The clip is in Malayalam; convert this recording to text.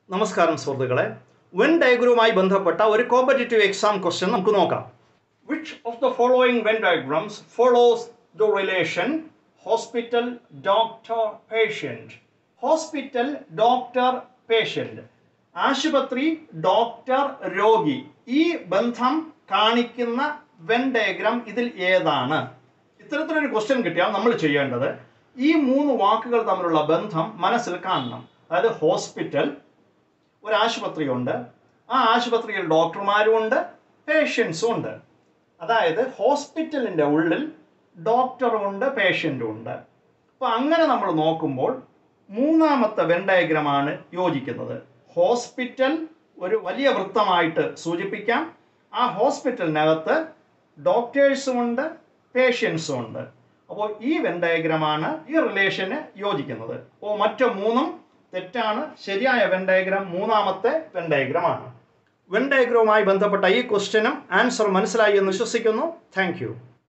നമസ്കാരം സുഹൃത്തുക്കളെ വെൻ ഡയഗ്രവുമായി ബന്ധപ്പെട്ട ഒരു കോമ്പറ്റേറ്റീവ് എക്സാം ക്വസ്റ്റ്യൻ നമുക്ക് നോക്കാം which of the following Venn diagrams follows the relation hospital doctor patient hospital doctor patient ആശുപത്രി ഡോക്ടർ രോഗി ഈ ബന്ധം കാണിക്കുന്ന വെൻ ഡയഗ്രാം ഇതിൽ ഏതാണ് ഇത്തരത്തിലൊരു ക്വസ്റ്റ്യൻ കിട്ടിയാൽ നമ്മൾ ചെയ്യേണ്ടത് ഈ മൂന്ന് വാക്കുകൾ തമ്മിലുള്ള ബന്ധം മനസ്സിൽ കാണണം അതായത് ഹോസ്പിറ്റൽ ഒരു ആശുപത്രിയുണ്ട് ആ ആശുപത്രിയിൽ ഡോക്ടർമാരും ഉണ്ട് പേഷ്യൻസും ഉണ്ട് അതായത് ഹോസ്പിറ്റലിൻ്റെ ഉള്ളിൽ ഡോക്ടറും ഉണ്ട് പേഷ്യൻറ്റും ഉണ്ട് അപ്പോൾ അങ്ങനെ നമ്മൾ നോക്കുമ്പോൾ മൂന്നാമത്തെ വെൻ ഡയഗ്രമാണ് യോജിക്കുന്നത് ഹോസ്പിറ്റൽ ഒരു വലിയ വൃത്തമായിട്ട് സൂചിപ്പിക്കാം ആ ഹോസ്പിറ്റലിനകത്ത് ഡോക്ടേഴ്സും ഉണ്ട് പേഷ്യൻസും ഉണ്ട് അപ്പോൾ ഈ വെൻ ഡയഗ്രമാണ് ഈ റിലേഷന് യോജിക്കുന്നത് അപ്പോൾ മറ്റു മൂന്നും തെറ്റാണ് ശരിയായ വെൻ ഡയഗ്രാം മൂന്നാമത്തെ വെൻ ഡയഗ്രമാണ് വെൻ ഡയഗ്രവുമായി ബന്ധപ്പെട്ട ഈ ക്വസ്റ്റ്യനും ആൻസർ മനസ്സിലായി എന്ന് വിശ്വസിക്കുന്നു താങ്ക്